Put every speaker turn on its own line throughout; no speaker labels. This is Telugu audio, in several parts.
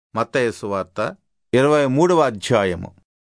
మత్తయి సువార్త ఇరవై మూడవ అధ్యాయము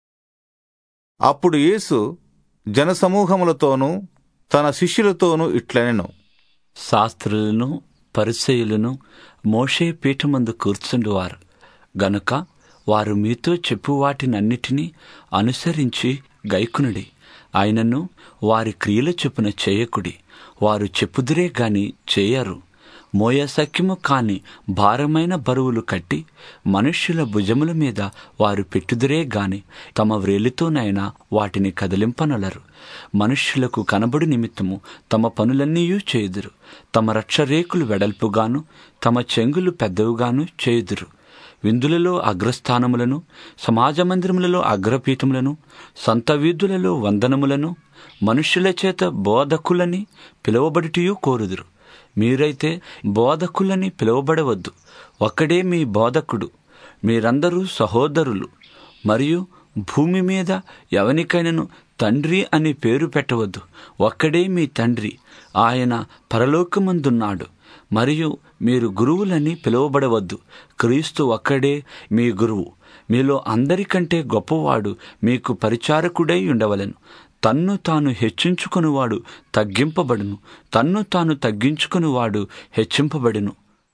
అప్పుడు యేసు జనసమూహములతోనూ తన శిష్యులతోనూ ఇట్లనెను
శాస్త్రులను పరిచయులను మోషే పీఠమందు కూర్చుండువారు గనుక వారు మీతో చెప్పు వాటినన్నిటినీ అనుసరించి గైకునుడి ఆయనను వారి క్రియల చొప్పున చేయకుడి వారు చెప్పుదురే గాని చేయరు మోయసఖ్యము కాని భారమైన బరువులు కట్టి మనుష్యుల భుజముల మీద వారు పెట్టుదురే గాని తమ వ్రేలితోనైనా వాటిని కదిలింపనలరు మనుష్యులకు కనబడు నిమిత్తము తమ పనులన్నీయూ చేయుదురు తమ రక్షరేకులు వెడల్పుగాను తమ చెంగులు పెద్దవుగాను చేయుదురు విందులలో అగ్రస్థానములను సమాజ మందిరములలో అగ్రపీఠములను సంత వీధులలో వందనములను మనుష్యుల చేత బోధకులని పిలువబడిటియూ కోరుదురు మీరైతే బోధకులని పిలువబడవద్దు ఒక్కడే మీ బోధకుడు మీరందరూ సహోదరులు మరియు భూమి మీద ఎవనికైనను తండ్రి అని పేరు పెట్టవద్దు ఒక్కడే మీ తండ్రి ఆయన పరలోకమందున్నాడు మరియు మీరు గురువులని పిలువబడవద్దు క్రీస్తు ఒక్కడే మీ గురువు మీలో అందరికంటే గొప్పవాడు మీకు పరిచారకుడై ఉండవలెను తన్ను తాను హెచ్చించుకునివాడు తగ్గింపబడును తన్ను తాను తగ్గించుకునివాడు హెచ్చింపబడును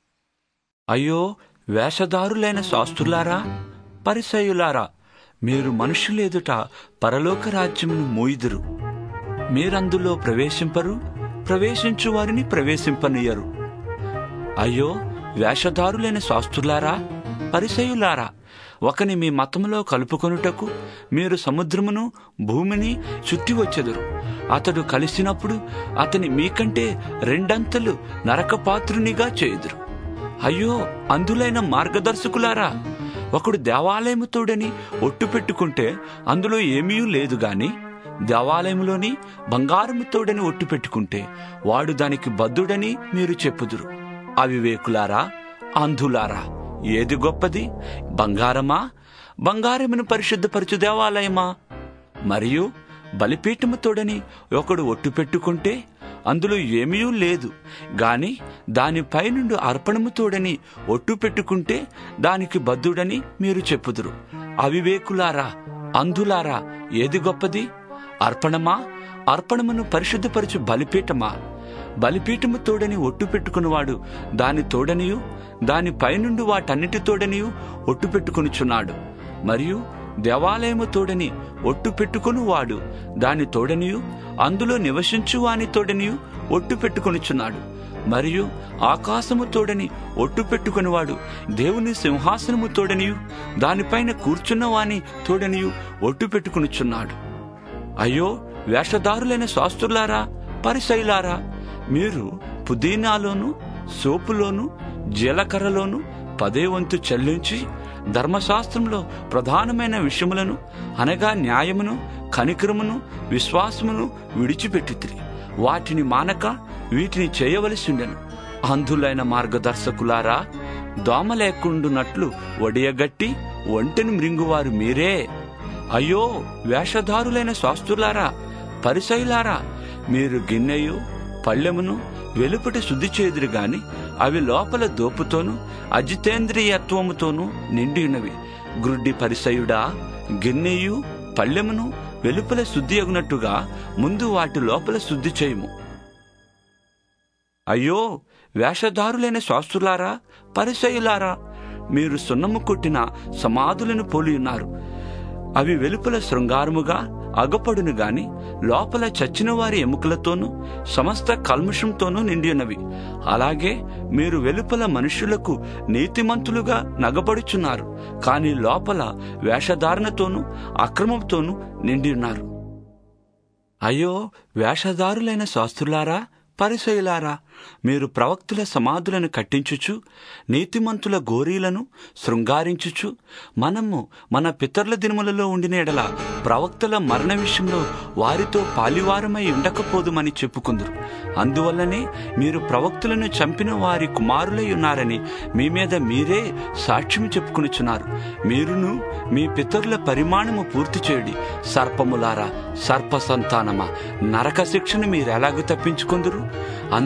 అయ్యో వేషధారులైన శాస్త్రులారా పరిసయులారా మీరు మనుషులేదుట పరలోక రాజ్యమును మూయిదురు మీరందులో ప్రవేశింపరు ప్రవేశించు వారిని ప్రవేశింపనియ్యరు అయ్యో వేషధారులైన శాస్త్రులారా పరిసయులారా ఒకని మీ మతములో కలుపుకొనుటకు మీరు సముద్రమును భూమిని చుట్టి వచ్చెదరు అతడు కలిసినప్పుడు అతని మీకంటే రెండంతలు నరకపాత్రునిగా చేయుదురు అయ్యో అందులైన మార్గదర్శకులారా ఒకడు దేవాలయముతోడని ఒట్టు పెట్టుకుంటే అందులో ఏమీ లేదు గాని దేవాలయములోని బంగారముతోడని ఒట్టు పెట్టుకుంటే వాడు దానికి బద్దుడని మీరు చెప్పుదురు అవివేకులారా అంధులారా ఏది గొప్పది బంగారమా బంగారమును పరిశుద్ధపరచు దేవాలయమా మరియు బలిపీఠముతోడని ఒకడు ఒట్టు పెట్టుకుంటే అందులో ఏమీ లేదు గాని దానిపై నుండి అర్పణముతోడని ఒట్టు పెట్టుకుంటే దానికి బద్దుడని మీరు చెప్పుదురు అవివేకులారా అంధులారా ఏది గొప్పది అర్పణమా అర్పణమును పరిశుద్ధపరచు బలిపీఠమా బలిపీఠము తోడని ఒట్టు పెట్టుకునివాడు దాని తోడనియు దాని పైనుండి వాటన్నిటి తోడనియు ఒట్టు పెట్టుకొనుచున్నాడు మరియు దేవాలయము తోడని ఒట్టు పెట్టుకుని వాడు దాని తోడనియు అందులో నివసించు వాని తోడనియు ఒట్టు పెట్టుకొనుచున్నాడు మరియు ఆకాశము తోడని ఒట్టు పెట్టుకునివాడు దేవుని సింహాసనము తోడనియు దానిపైన కూర్చున్న వాని తోడనియు ఒట్టు పెట్టుకునుచున్నాడు అయ్యో వేషధారులైన శాస్త్రులారా పరిశైలారా మీరు పుదీనాలోను సోపులోను జీలకర్రలోను పదే వంతు చెల్లించి ధర్మశాస్త్రంలో ప్రధానమైన విషయములను అనగా న్యాయమును కనికరమును విశ్వాసమును విడిచిపెట్టితిరి వాటిని మానక వీటిని చేయవలసిండెను అంధులైన మార్గదర్శకులారా దోమ లేకుండునట్లు ఒడియగట్టి ఒంటెను మృంగువారు మీరే అయ్యో వేషధారులైన శాస్త్రులారా పరిశైలారా మీరు గిన్నెయు పళ్ళెమును వెలుపటి శుద్ధి చేదురు గాని అవి లోపల దోపుతోనూ అజితేంద్రియత్వముతోనూ నిండినవి గ్రుడ్డి పరిసయుడా గిన్నెయు పళ్ళెమును వెలుపల శుద్ధి అగునట్టుగా ముందు వాటి లోపల శుద్ధి చేయుము అయ్యో వేషధారులైన శాస్త్రులారా పరిసయులారా మీరు సున్నము కొట్టిన సమాధులను పోలి ఉన్నారు అవి వెలుపల శృంగారముగా అగపడును గాని లోపల చచ్చిన వారి ఎముకలతోనూ సమస్త కల్ముషంతోనూ నిండి ఉన్నవి అలాగే మీరు వెలుపల మనుషులకు నీతిమంతులుగా నగబడుచున్నారు కాని లోపల వేషధారణతోనూ అక్రమంతోనూ నిండి ఉన్నారు అయ్యో వేషధారులైన శాస్త్రులారా పరిసయులారా మీరు ప్రవక్తుల సమాధులను కట్టించుచు నీతిమంతుల గోరీలను శృంగారించుచు మనము మన పితరుల దినములలో ఉండిన ఎడల ప్రవక్తల మరణ విషయంలో వారితో పాలివారమై ఉండకపోదుమని చెప్పుకుందరు అందువల్లనే మీరు ప్రవక్తులను చంపిన వారి కుమారులై ఉన్నారని మీ మీద మీరే సాక్ష్యం చెప్పుకునిచున్నారు మీరును మీ పితరుల పరిమాణము పూర్తి చేయడి సర్పములారా సర్ప సంతానమా నరక శిక్షను మీరెలాగూ తప్పించుకుందరు అందుచేత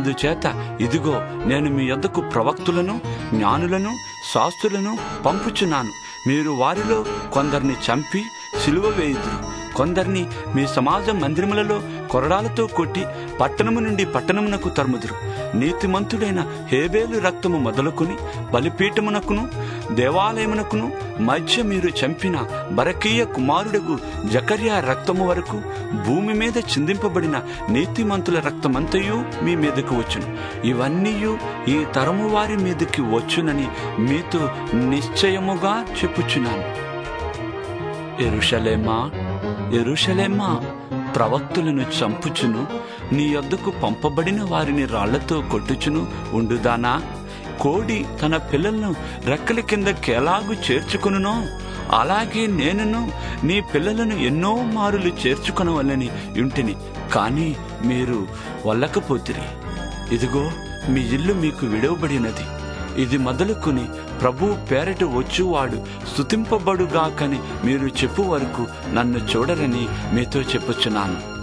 తరువాత ఇదిగో నేను మీ యొద్దకు ప్రవక్తులను జ్ఞానులను శాస్త్రులను పంపుచున్నాను మీరు వారిలో కొందరిని చంపి సిలువ వేయుదురు కొందరిని మీ సమాజ మందిరములలో కొరడాలతో కొట్టి పట్టణము నుండి పట్టణమునకు తరుముదురు నీతిమంతుడైన హేబేలు రక్తము మొదలుకొని బలిపీఠమునకును దేవాలయమునకును మధ్య మీరు చంపిన బరకీయ కుమారుడగు జకర్యా రక్తము వరకు భూమి మీద చిందింపబడిన నీతిమంతుల రక్తమంతయు మీ మీదకు వచ్చును ఇవన్నీ ఈ తరము వారి మీదకి వచ్చునని మీతో నిశ్చయముగా చెప్పుచున్నాను ఎరుషలేమా ఎరుషలేమా ప్రవక్తులను చంపుచును నీ యొద్దకు పంపబడిన వారిని రాళ్లతో కొట్టుచును ఉండుదానా కోడి తన పిల్లలను రెక్కల కిందకెలాగు చేర్చుకునునో అలాగే నేనును నీ పిల్లలను ఎన్నో మారులు చేర్చుకొనవలని ఇంటిని కానీ మీరు వల్లకపోతిరి ఇదిగో మీ ఇల్లు మీకు విడవబడినది ఇది మొదలుకొని ప్రభు పేరట వచ్చువాడు స్తుతింపబడుగాకని మీరు చెప్పు వరకు నన్ను చూడరని మీతో చెప్పుచున్నాను